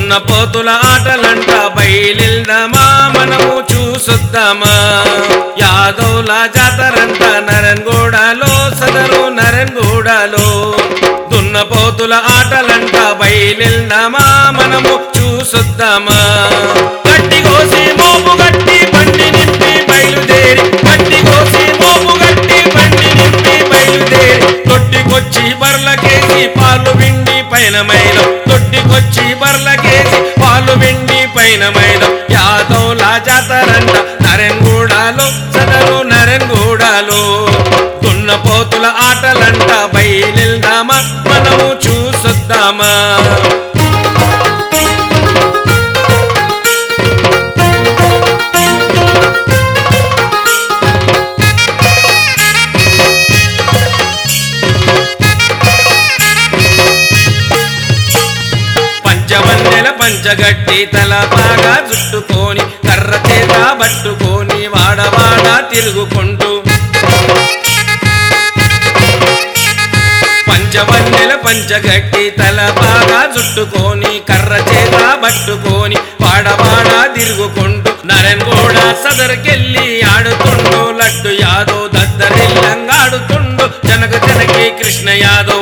దున్నపోతుల ఆటలంట బయలుదామా మనము చూసొద్దామా యాదవుల జాతరంట నరన్గూడలో సదరు నరన్గూడలో దున్నపోతుల ఆటలంట బయలుదామా మనము చూసొద్దామా గట్టి కోసి మోపు గట్టి బండి నింపి బయలుదేరి గట్టి కోసి మోపు గట్టి బండి నింపి బయలుదేరి తొట్టికొచ్చి బర్లకేసి పాలు విండి పైన మైలం తొట్టికొచ్చి బర్లకేసి పాలు విండి పైన మైలం యాదవుల జాతరంట నరెన్గూడలో సదరు నరెన్గూడలో దున్నపోతుల ఆటలంట బయలుదామా మనము చూసొద్దామా పంచవన్నెల పంచగట్టి తల బాగా చుట్టుకొని కర్ర చేత పట్టుకొని వాడవాడ తిరుగుకుంటూ పంచవన్నెల పంచగట్టి తల బాగా చుట్టుకొని కర్ర చేత పట్టుకొని వాడవాడ తిరుగుకుంటూ నరేన్ కూడా సదరికెళ్ళి ఆడుతుండు లడ్డు యాదవ్ దద్దరిల్లంగా ఆడుతుండు జనక జనకి కృష్ణ యాదవ్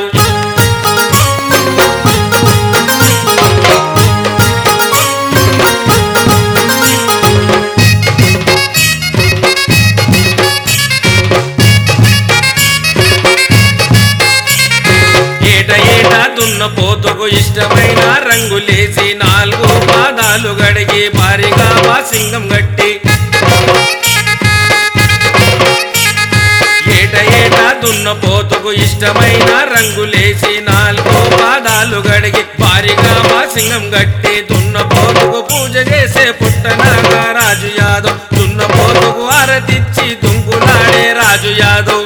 ఏట ఏట దున్న పోతుకు ఇష్టమైన రంగులేసి నాలుగు పాదాలు గడిగి భారీగా సింగం గట్టి ఏట ఏట దున్న పోతుకు ఇష్టమైన రంగులేసి నాలుగు పాదాలు గడిగి భారీగా సింగం గట్టి దున్న పోతుకు పూజ చేసే పుట్టనాగా రాజు యాదవ్ దున్న పోతుకు ఆరతిచ్చి దుంకులాడే రాజు యాదవ్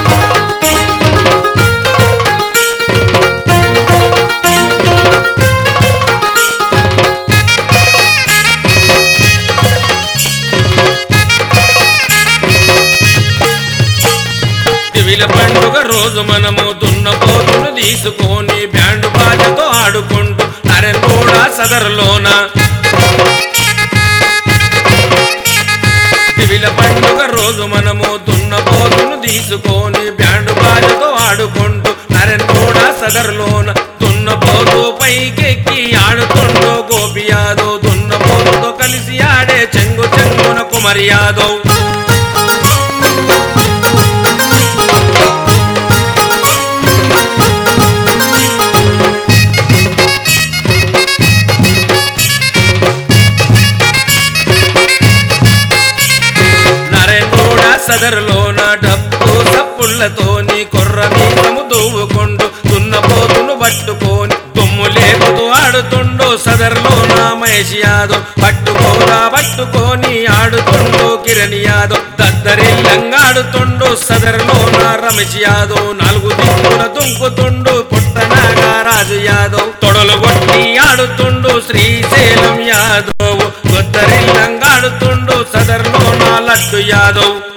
దివిల పండుగ రోజు మనము దున్నపోతును తీసుకొని బ్యాండు బాజతో ఆడుకుంటూ నరెన్ కూడా సదరులోన దివిల పండుగ రోజు మనము దున్నపోతును తీసుకొని బ్యాండు బాజతో ఆడుకుంటూ నరెన్ కూడా సదరులోన దున్నపోతు పైకెక్కి ఆడుతుండో గోపి యాదవ్ దున్నపోతుతో కలిసి ఆడే చెంగు చెంగున కుమరి యాదవ్ నరేంద్రుడ సదరులోన డబ్బు సప్పుళ్లతోని కొర్ర మీసము దూవుకుంటూ దున్నపోతును పట్టుకొని దుమ్ము లేపుతూ ఆడుతుండు సదరులోన మహేష్ యాదవ్ పట్టుకోరా పట్టుకొని ఆడుతుండు కిరణ్ యాదవ్ దద్దరిల్లంగా ఆడుతుండు సదరులోన రమేష్ యాదవ్ నాలుగు దిక్కుల దుంకుతుండు పుట్టనాగా రాజు యాదవ్ తొడలు కొట్టి ఆడుతుండు శ్రీశైలం యాదవ్ గొద్దరిల్లంగా ఆడుతుండు సదరులోన లడ్డు యాదవ్